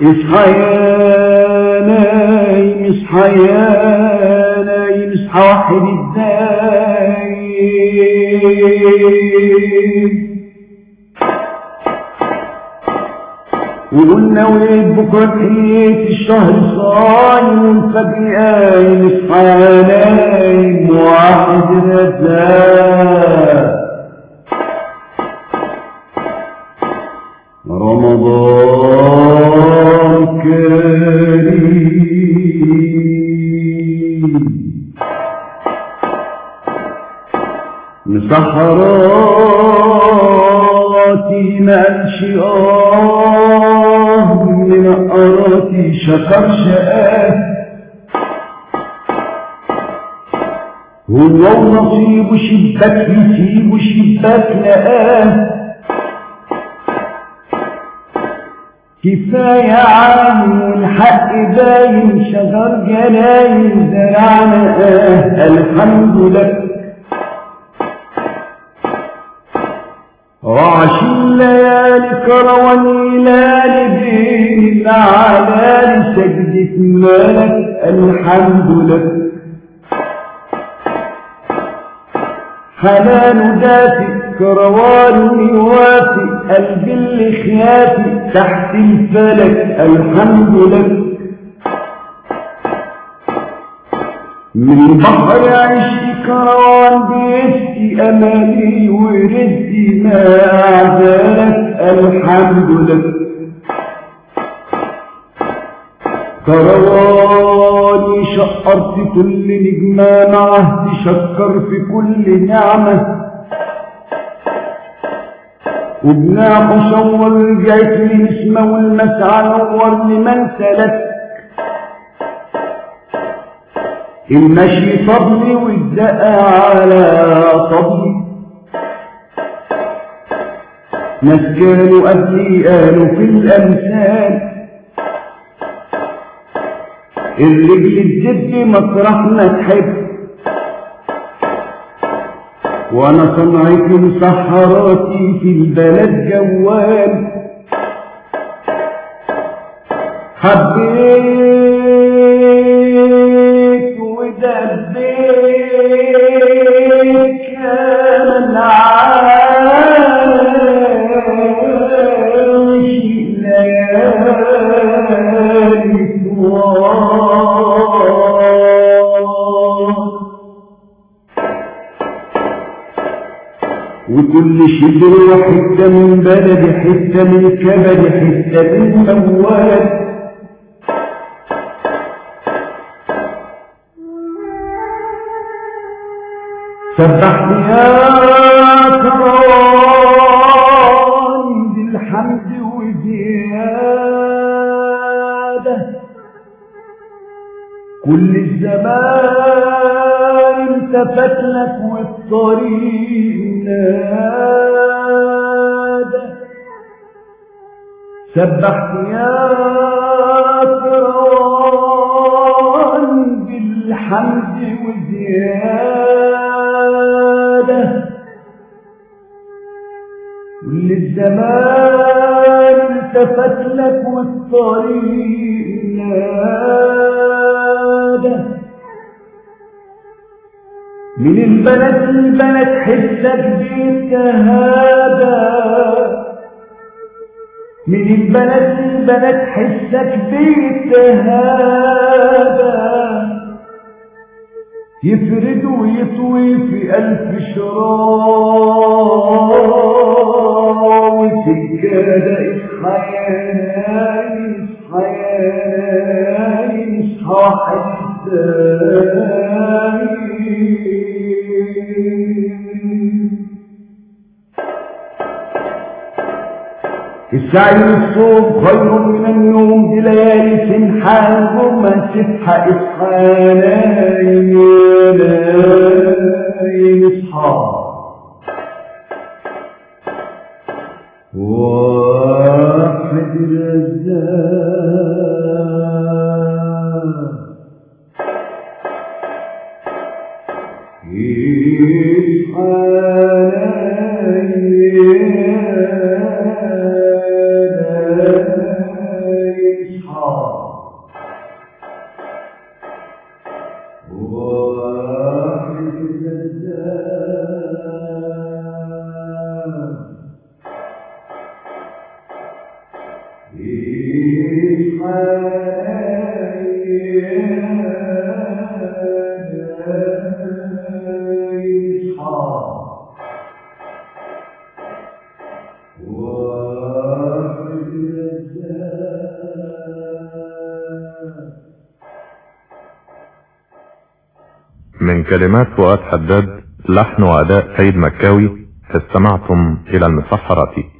اصحى يا نايم اصحى يا نايم اصحى واحد الدايم وقلنا وليد بكرة تحية الشهر صايم والفجر قايم اصحى يا نايم واحد الدايم رمضان كريم مسحراتي ماشي آه من أراتي شكر شقاه هو ونصيب شباك يسيب شباك لقاه كفاية عام الحق باين شجر جلايم زرعنا آه الحمد لك وعش الليالي كرواني لالي بين العلالي سجدة مالك الحمد لك حنان دافئ كروان يوافي قلبي اللي خيافي تحت الفلك الحمد لك من بحر عشق كروان بيسقي امالي ورزقي ما اعزالك الحمد لك كرواني شقرت كل نجمة معه تشكر في كل نعمة وبناح شور رجعت لنسمة والمسعى نور لمن سلك المشي طبلي والدقى على طبلي ناس كانوا قبلي قالوا في الأمثال الرجل الجد مطرح ما تحب وانا صنعتي مسحراتي في البلد جوال حبيت ودبيت كان عايش ليالي طوال وكل شبر وحتة من بلد حتة من كبد حتة من موال سبحت يا كرام بالحمد وزيادة كل الزمان التفت لك والطريق نادى سبحت يا كرام بالحمد وزيادة كل الزمان التفت لك والطريق نادى من البلد البلد حسك بيتهادى من البلد البلد حسك بيتهادى يفرد ويطوي في ألف شراء وسجادة اصحى يا نايم اصحى يا نايم اصحى حسايم السعي والصوم خير من النوم دي ليالي سنحان وما تصحى اصحى يا نايم يا نايم اصحى واحد رزاق واحد كذاب من كلمات فؤاد حداد لحن وأداء سيد مكاوي استمعتم إلى المسحرة